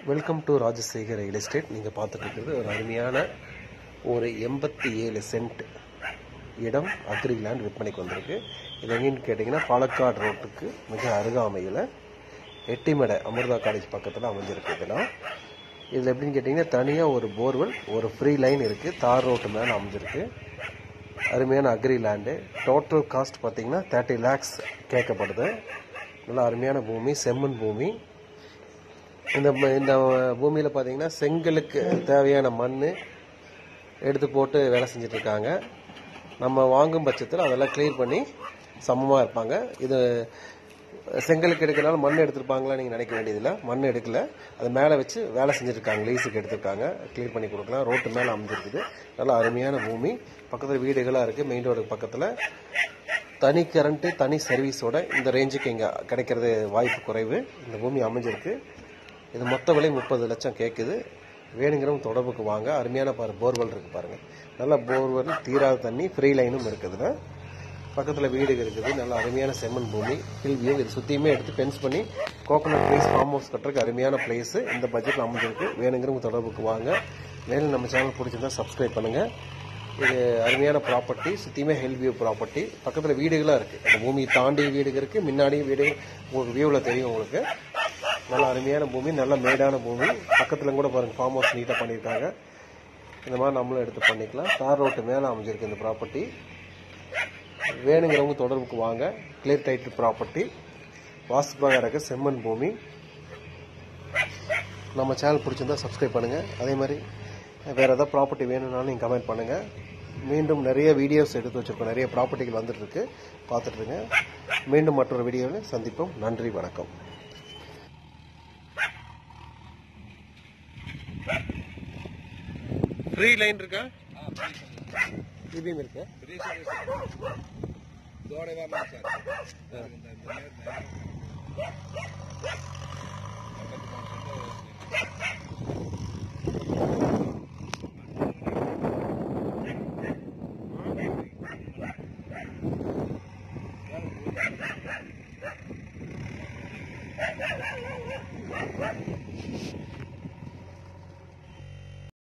welcome to Rajasekar real estate நீங்கள் பார்த்துட்டு இருக்கிறது ஒரு அருமையான ஒரு எண்பத்தி ஏழு சென்ட் இடம் அக்ரி லேண்ட் விற்பனைக்கு வந்திருக்கு இது எங்கேன்னு கேட்டிங்கன்னா பாலக்காடு ரோட்டுக்கு மிக அருகாமையில் எட்டிமடை அமிர்தா காலேஜ் பக்கத்தில் அமைஞ்சிருக்கு இதெல்லாம் இதில் எப்படின்னு கேட்டிங்கன்னா தனியாக ஒரு போர்வெல் ஒரு ஃப்ரீ லைன் இருக்குது தார் ரோட்டு மேலே அமைஞ்சிருக்கு அருமையான அக்ரி லேண்டு டோட்டல் காஸ்ட் பார்த்தீங்கன்னா தேர்ட்டி லேக்ஸ் கேட்கப்படுது நல்லா அருமையான பூமி செம்மண் பூமி இந்த ம- இந்த பூமியில் பார்த்தீங்கன்னா செங்கலுக்கு தேவையான மண் எடுத்து போட்டு வேலை செஞ்சுட்டு இருக்காங்க நம்ம வாங்கும் பட்சத்தில் அதெல்லாம் கிளியர் பண்ணி சமமாக இருப்பாங்க இது செங்கலுக்கு எடுக்கிறனால மண் எடுத்திருப்பாங்களா நீங்கள் நினைக்க வேண்டியதில்லை மண் எடுக்கல அது மேலே வச்சு வேலை செஞ்சுருக்காங்க லீஸுக்கு எடுத்திருக்காங்க கிளியர் பண்ணி கொடுக்கலாம் ரோட்டு மேலே அமைஞ்சிருக்குது நல்லா அருமையான பூமி பக்கத்தில் வீடுகளாக இருக்குது மெயின் ரோடுக்கு பக்கத்தில் தனி கரண்ட்டு தனி சர்வீஸோட இந்த ரேஞ்சுக்கு இங்கே கிடைக்கிறது வாய்ப்பு குறைவு இந்த பூமி அமைஞ்சிருக்கு இது மொத்த விலை முப்பது லட்சம் கேட்குது வேணுங்கிறவங்க தொடர்புக்கு வாங்க அருமையான பாரு போர்வெல் இருக்கு பாருங்க நல்ல போர்வெல் தீராத தண்ணி ஃப்ரீ லைனும் இருக்குதுல பக்கத்தில் வீடு இருக்குது நல்ல அருமையான செம்மண் பூமி ஹில் வியூ இது சுற்றியுமே எடுத்து ஃபென்ஸ் பண்ணி கோகனட் ப்ளேஸ் ஃபார்ம் ஹவுஸ் கட்டுறதுக்கு அருமையான பிளேஸ் இந்த பட்ஜெட்டில் அமைஞ்சிருக்கு வேணுங்கிறவங்க தொடர்புக்கு வாங்க மேலும் நம்ம சேனல் பிடிச்சிருந்தா சப்ஸ்கிரைப் பண்ணுங்க இது அருமையான ப்ராப்பர்ட்டி சுற்றியுமே ஹெல் வியூ ப்ராப்பர்ட்டி பக்கத்தில் வீடுகளாக இருக்குது இந்த பூமி தாண்டி வீடுங்க இருக்குது முன்னாடியும் வீடு உங்களுக்கு வியூவில் தெரியும் உங்களுக்கு நல்ல அருமையான பூமி நல்ல மேடான பூமி பக்கத்தில் கூட பாருங்கள் ஃபார்ம் ஹவுஸ் நீட்டாக பண்ணியிருக்காங்க இந்த மாதிரி நம்மளும் எடுத்து பண்ணிக்கலாம் தார் ரோட்டு மேலே அமைஞ்சிருக்கு இந்த ப்ராப்பர்ட்டி வேணுங்கிறவங்க தொடர்புக்கு வாங்க கிளியர் டைட்டில் ப்ராப்பர்ட்டி வாஸ்துபாக இருக்க செம்மண் பூமி நம்ம சேனல் பிடிச்சிருந்தா சப்ஸ்கிரைப் பண்ணுங்கள் அதே மாதிரி வேறு ஏதாவது ப்ராப்பர்ட்டி வேணும்னாலும் நீங்கள் கமெண்ட் பண்ணுங்கள் மீண்டும் நிறைய வீடியோஸ் எடுத்து வச்சிருக்கோம் நிறைய ப்ராப்பர்ட்டிகள் வந்துட்டு இருக்கு பார்த்துட்ருங்க மீண்டும் மற்றொரு வீடியோவில் சந்திப்போம் நன்றி வணக்கம் ஃப்ரீ லைன் இருக்கா இபிஎம் இருக்கு दौड़े वाला सर